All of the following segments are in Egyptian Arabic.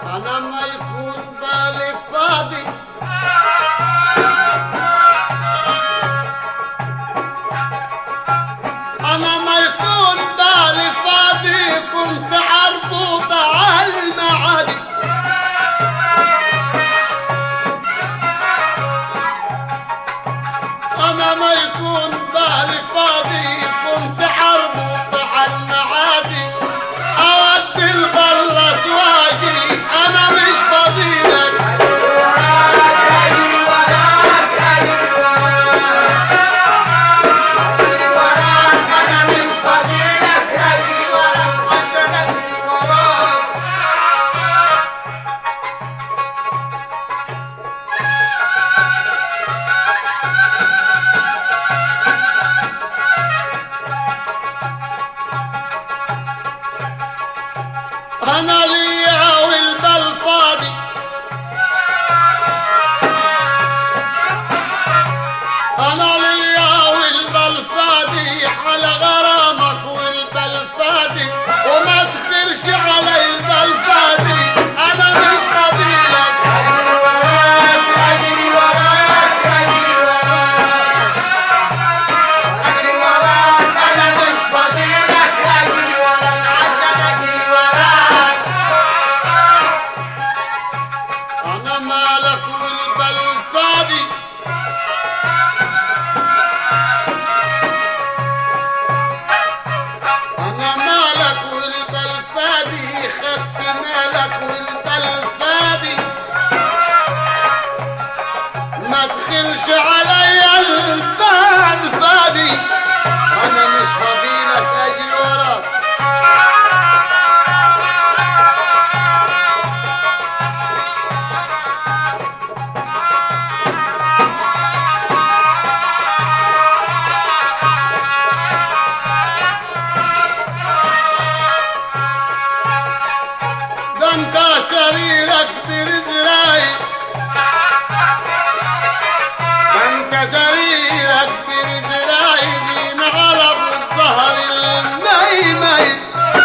انا ما يكون بالي فاضي انا ما يكون بالي فاضي كنت عربوطة على المعادي انا ما يكون بالي فاضي كنت عربوطة على المعادي اودي الغلس واجي انا مش فاضيلك انا ليا والبال فاضي انا ليا والبال فاضي على غرامك والبال فاضي وما تخلش على البال فاضي انا مش فاضيلك انا مالك والبال فاضي انا مالك والبال فاضي خدت مالك والبال فاضي ما تخلش عليا البال فاضي انا مش فاضيلك اجري وراك ده انت سريرك برزرايز ده انت سريرك برزرايز ينغلب الظهر الميميز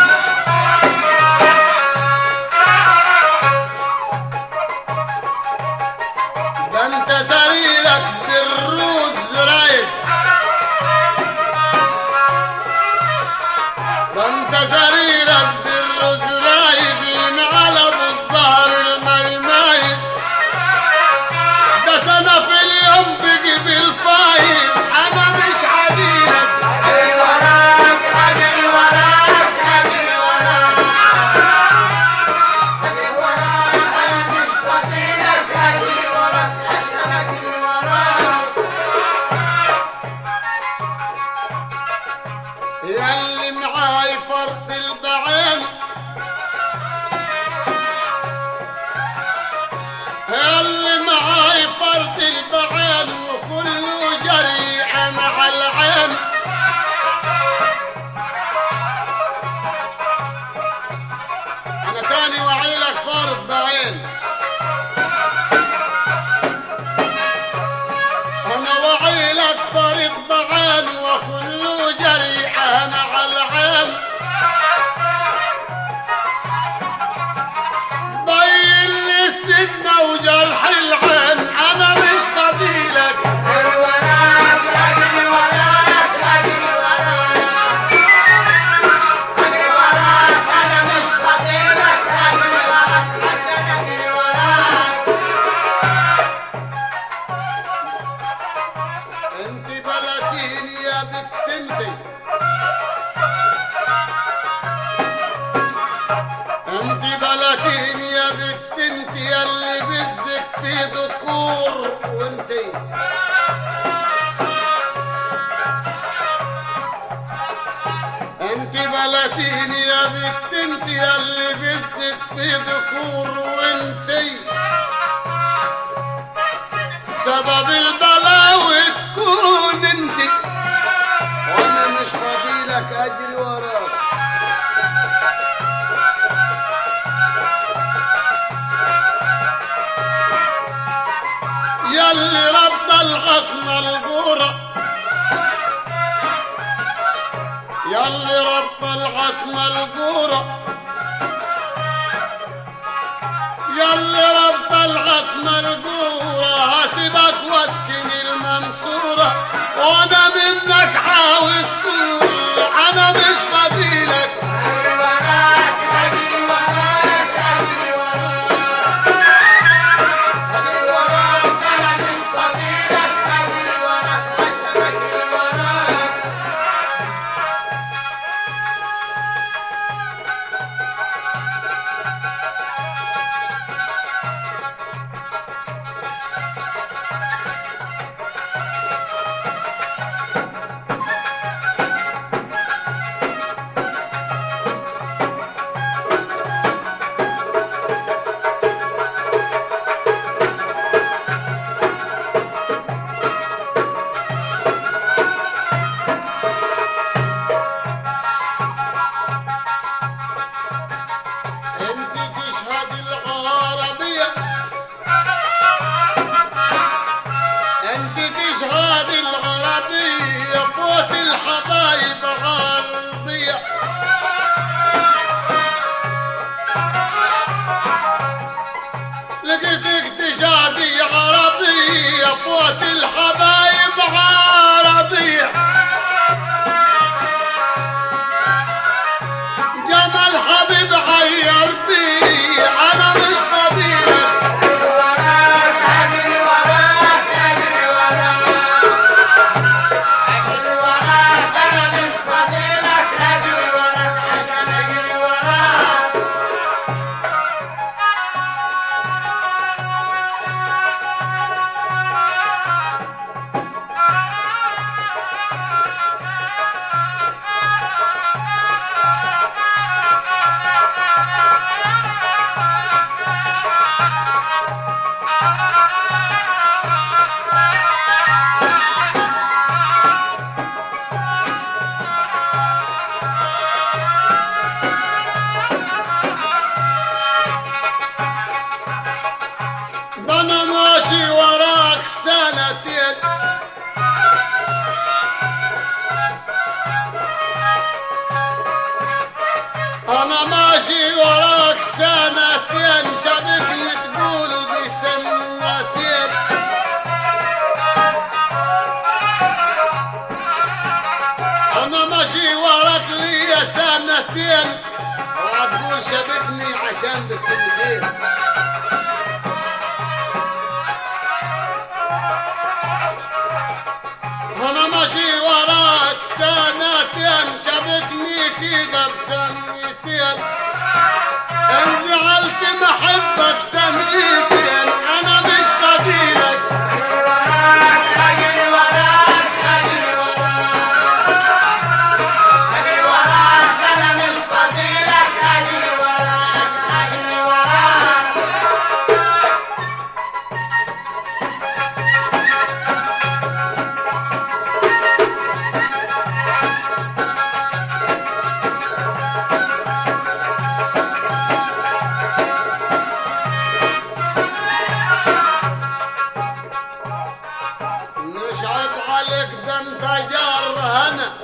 ده انت سريرك بالروز رايز ده انت سريرك بالروز رايز ينغلب الظهر الميميز ده سنة في اليوم بجيب الفايز انا مش عديلك ياللي معاي فرد البعين ياللي معاي فرد البعين وكله جريعة مع العين انا تاني وعيلك فرد بعين انا وعيلك فرد بعين وكله جريعة مع العين بين لي السنة وجرح العين انا مش فضيلك انت بلاتين يا بنت انتي انت بلاتين يا بنت انت ياللي بزك في ذكور وانتي انت بلاتين يا بنت انت ياللي بزك في ذكور وانتي سبب البلاوي تكون انت وانا مش فاضيلك اجري وراك ياللي رد الغصن القورة ياللي رب الغصن القورة ياللي ربط العصمة القورة هسيبك واسكن المنصورة وانا منك عاوز صورة انا مش بديلك انت تشهد العربية انت تشهد العربية فوت الحبايب عربية لقيتك تشهدي عربية فوت الحبايب عربية جمال حبيب غير بي انا مش بديلك ده انا ماشي وراك سنتين انا ماشي وراك سنتين شبكني تقول بسنتين انا ماشي وراك ليا سنتين وهتقول شبكني عشان بالسنتين انا ماشي وراك سنتين شبكني كده بسنتين ان زعلت محبك سنتين انا مش بديلك مش عيب عليك ده انت جار هنا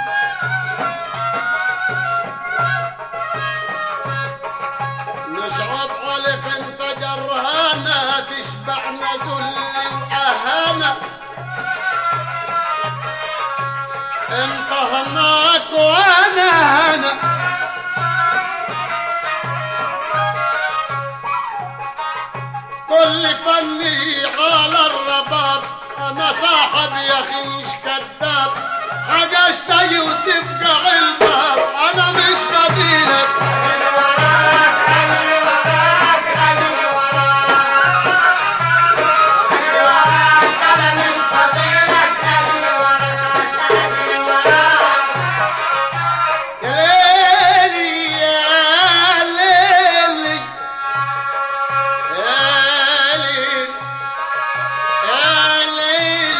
مش عيب عليك انت جار هنا تشبعنا ذل واهانه انت هناك وانا هنا كل فني على الرباب انا صاحب يا اخي مش كذاب حاجه اشتهي وتبقى الباب انا مش بديلك يا ليلي يا ليلي يا ليل يا ليل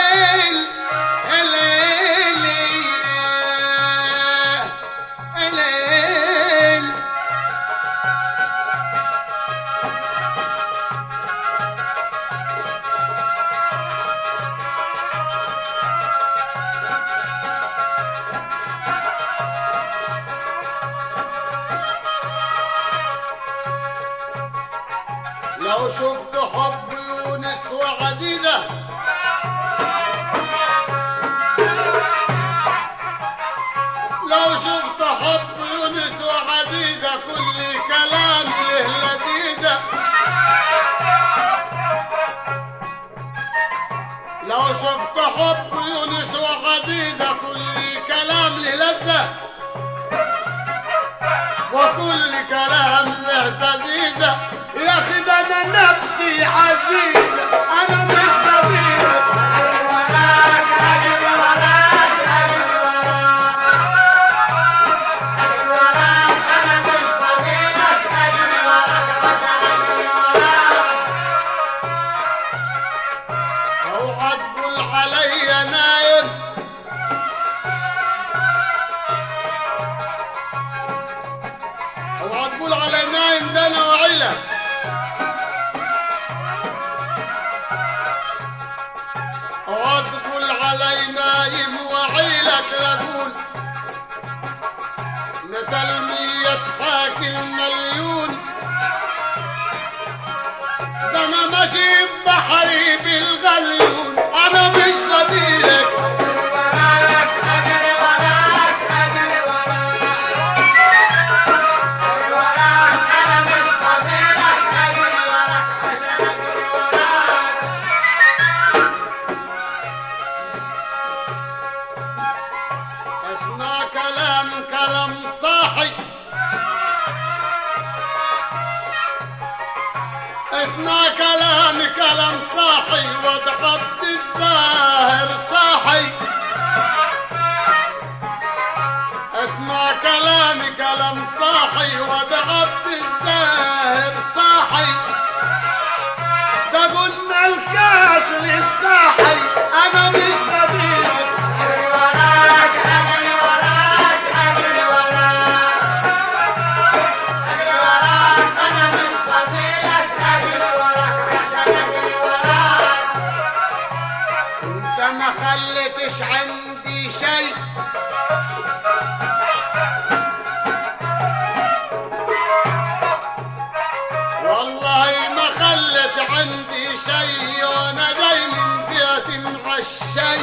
يا ليل يا ليل لو شفت حب يونس وعزيزة لو شفت حب يونس وعزيزة كل كلام له لذيذة لو شفت حب يونس وعزيزة كل كلام له لذة وكل كلام له لذيذة يا أخي ده أنا نفسي عزيزة أنا مش فضيلة اوعى تقول عليا نايم اوعى تقول علي نايم ده انا وعيلة اوعى تقول علي نايم وعيلك اقول مثل مية حاكي المليون ده انا ماشي بحري بالغليون انا مش فضيلك اسمع كلام كلام صاحي اسمع كلام كلام صاحي وتقضي الزاهر صاحي اسمع كلام كلام صاحي وتقضي الزاهر صاحي ده قلنا الكاس للصاحي انا مش فضيلك انت ما خليتش عندي شيء والله ما خلت عندي شيء وانا جاي من بيت مع الشيء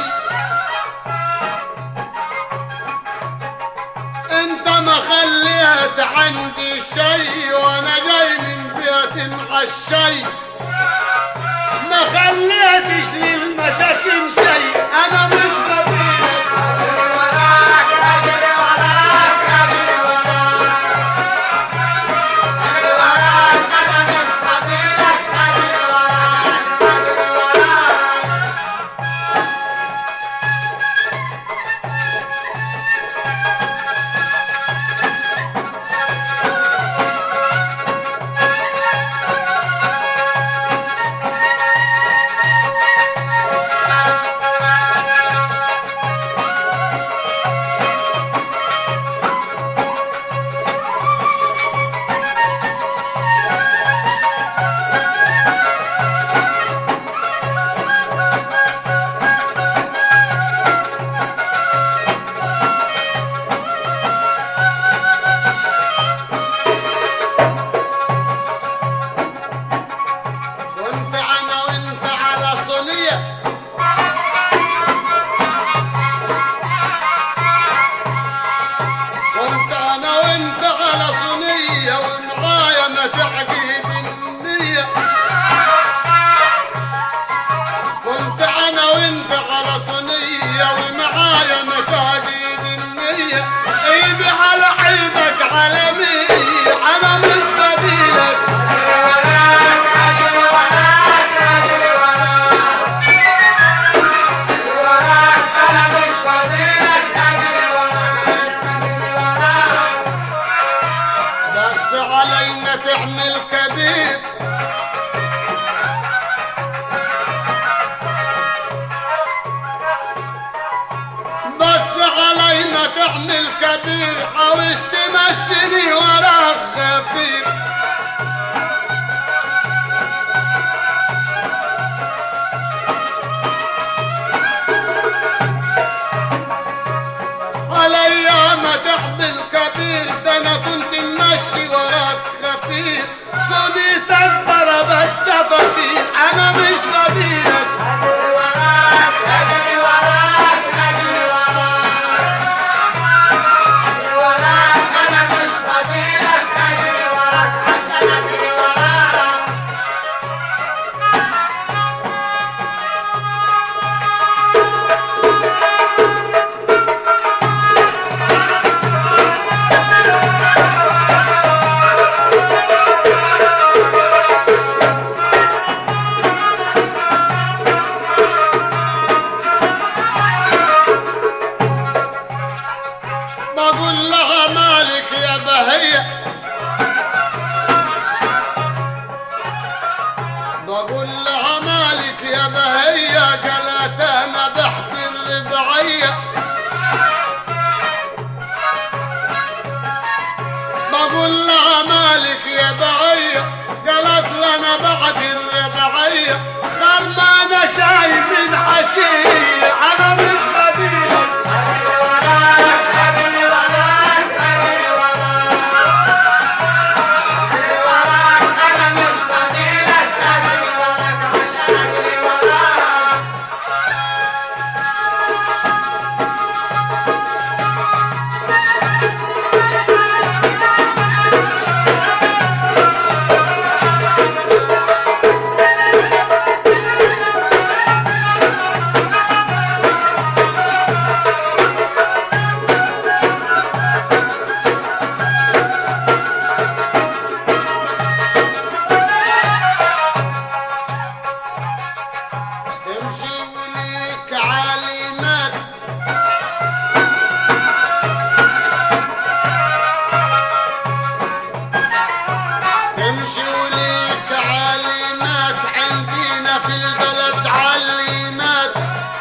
انت ما خليت عندي شيء وانا جاي من بيت مع الشيء ما خليتش للمساكين شيء انا مش قبيلك كنت انا وانت على صينيه كنت انا وانت على صينيه ومعايا متعقيد النيه كنت انا وانت على صينيه ومعايا متعقيد النيه ايدي على عيدك على مية انا مش بديلك بس علينا تعمل كبير بس علينا تعمل كبير عاوز تمشيني ورا خفيف عليا ما تعمل كبير ده انا كنت ماشي وراك خفيف صنيتك ضربت الزراعية خرمانة شاي من عشية أنا مش بديلك امشي وليك علامات امشي وليك علامات عندنا في البلد علامات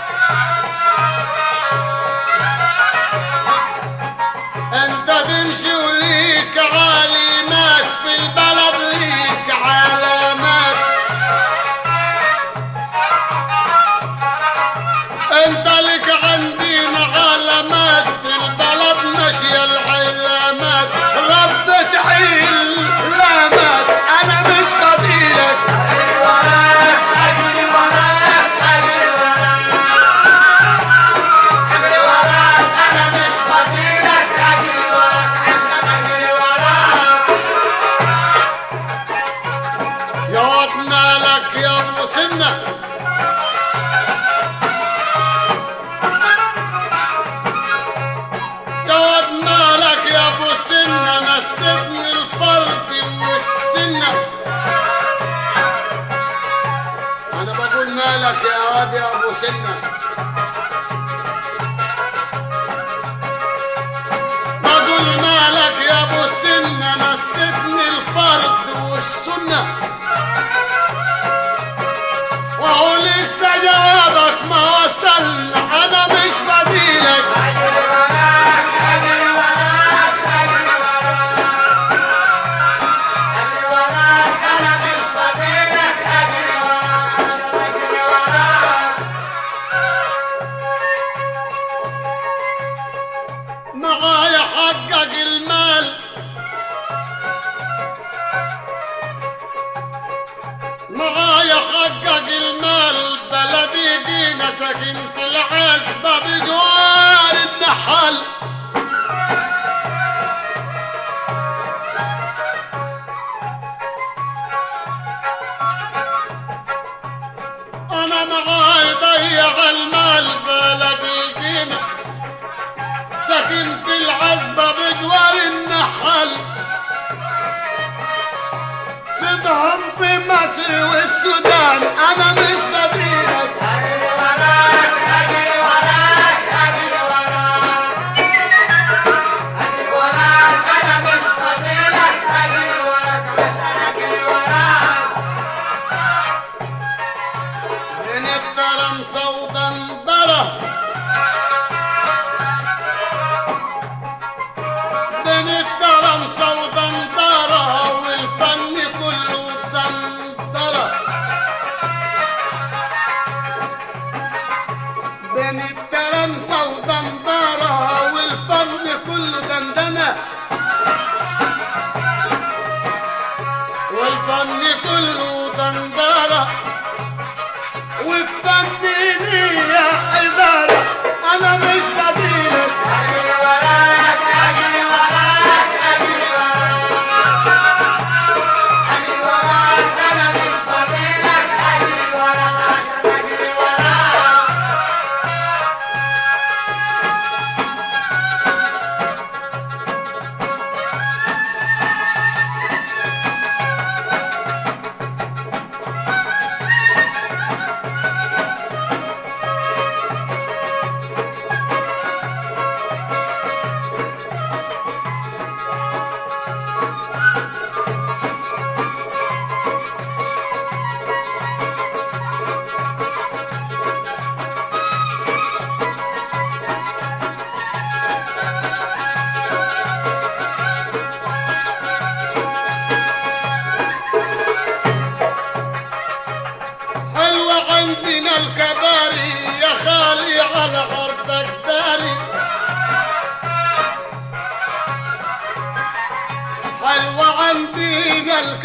انت تمشي وليك علامات في البلد ليك علامات انت لك عندنا علامات في البلد ماشية العلامات رب تعيل لامات انا مش بديلك اجري وراك اجري وراك اجري وراك اجري وراك انا مش بديلك اجري وراك عشان اجري وراك يا واد مالك يا ابو سنه يا واد مالك يا ابو سنة نسيتني الفرد والسنة انا بقول مالك يا واد يا ابو سنة بقول مالك يا ابو سنة نسيتني الفرد والسنة وهو لسه جوابك ما وصل انا مش بديلك معايا حقق المال معايا حقق المال بلدي دينا ساكن في العزبة بجوار النحل أنا معاي ضيع المال بلدي دينا ساكن في العزبة بجوار النحل صدهم في مصر والسودان أنا مش بديلك من الترم صودا بره من الترم صودا بره والفن كله دندره بين الترم صودا بره والفن كله دندنه والفن كله دندره والفن ليا إدارة أنا مش بديلك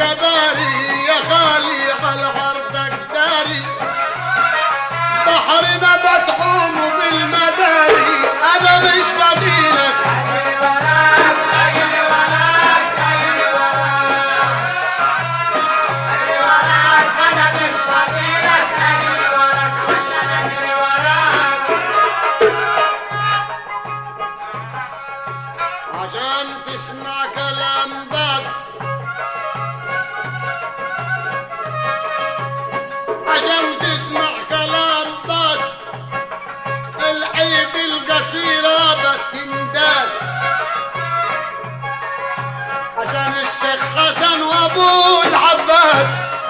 كباري يا خالي على عرضك داري بحرنا بتعوم بالمداري انا مش بديلك عشان تسمع كلام بس عشان تسمع كلام بس العيد القصيرة بتنداس عشان الشيخ حسن وابو العباس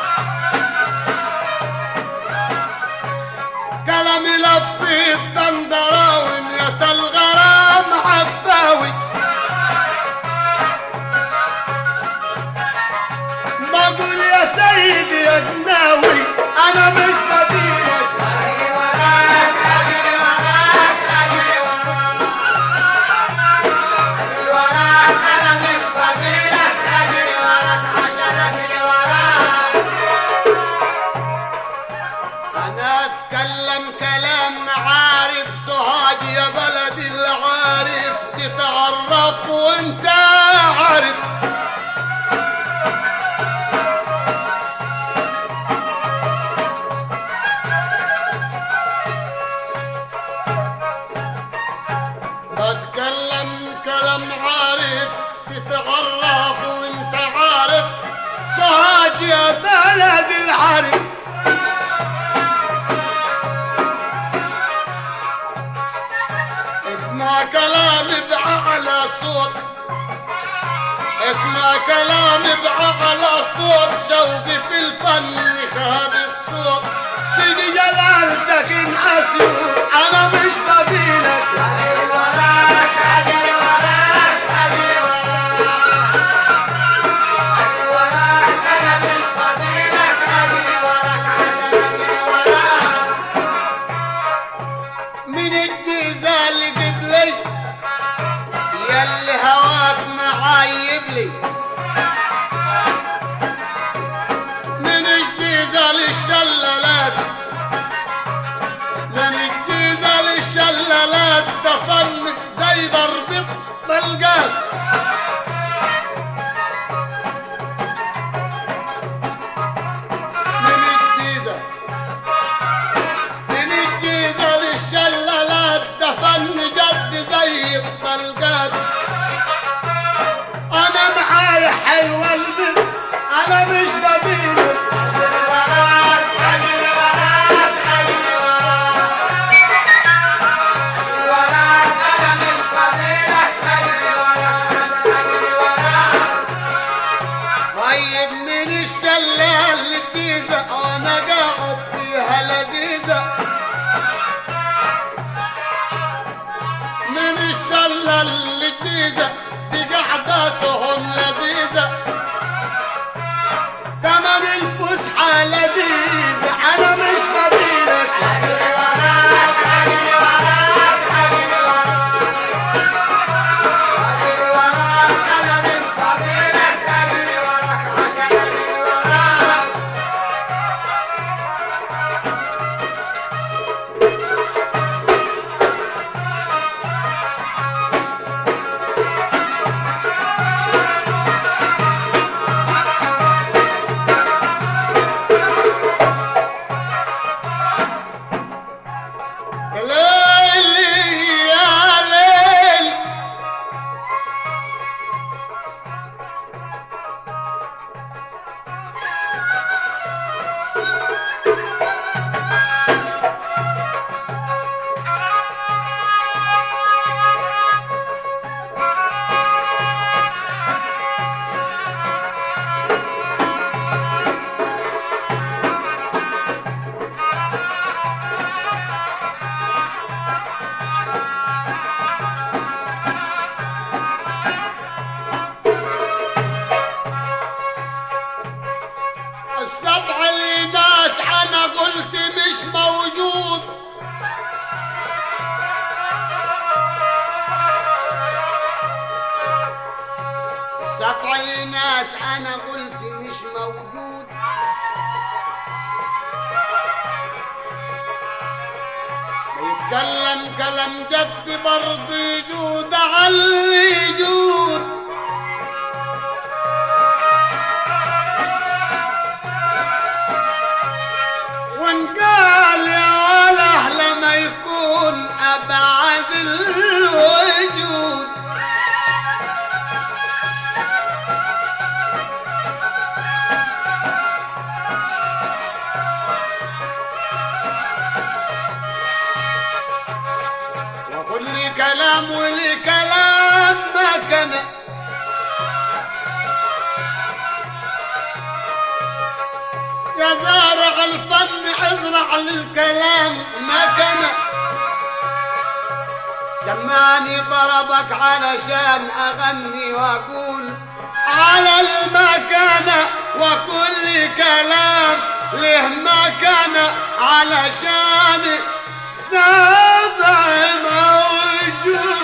كلامي لفيت بندراوي ميت الغرام عفاوي بقول يا سيدي يا جناوي انا مش بديلك انا اتكلم كلام عارف سهاج يا بلدي العارف تتعرف وانت عارف بتكلم كلام عارف تتعرف وانت عارف سهاج يا بلد العارف اسمع كلامي بأعلى صوت اسمع كلامي بأعلى صوت شوقي في الفن خاد الصوت سيدي جلال ساكن أسيوط أنا مش بديلك من الجيزة اللي قبلي ياللي هواك معايب لي من الجيزة للشلالات من الجيزة للشلالات ده فن زي ضرب بلقات من الجيزة من الجيزة للشلالات ده فن جد زي الطلقات أنا معايا حلوة البنت أنا مش بديلك طيب من الشلال للجيزة وأنا قاعد فيها لذيذة من الشلال للجيزة دي قعداتهم لذيذة كمان الفسحة لذيذة أنا مش بديلك ليل يا ليل السبع اللي ناس انا قلت مش موجود السبع اللي ناس انا قلت مش مش موجود ما يتكلم كلام جد برضه يجود على يجود وانقال يا وله لما يكون أبعد الوجود وكل كلام ولكلام ما كان يا زارع الفن ازرع للكلام ما كان سماني ضربك علشان اغني واقول على المكان وكل كلام له مكان علشان سبع موجود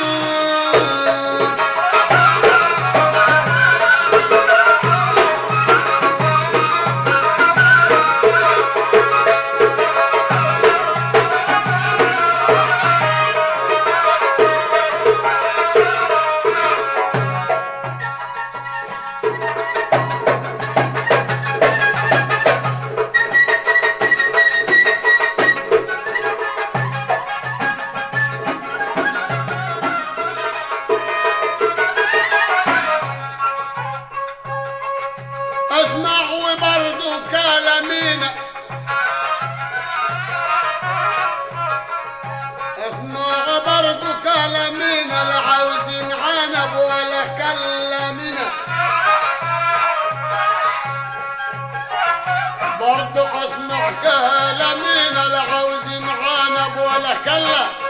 اسمع وبرضو كلامينا اسمع برضو كلامينا لا عاوزين عنب ولا كلامنا برضو اسمع كلامينا لا عاوزين عنب ولا كلام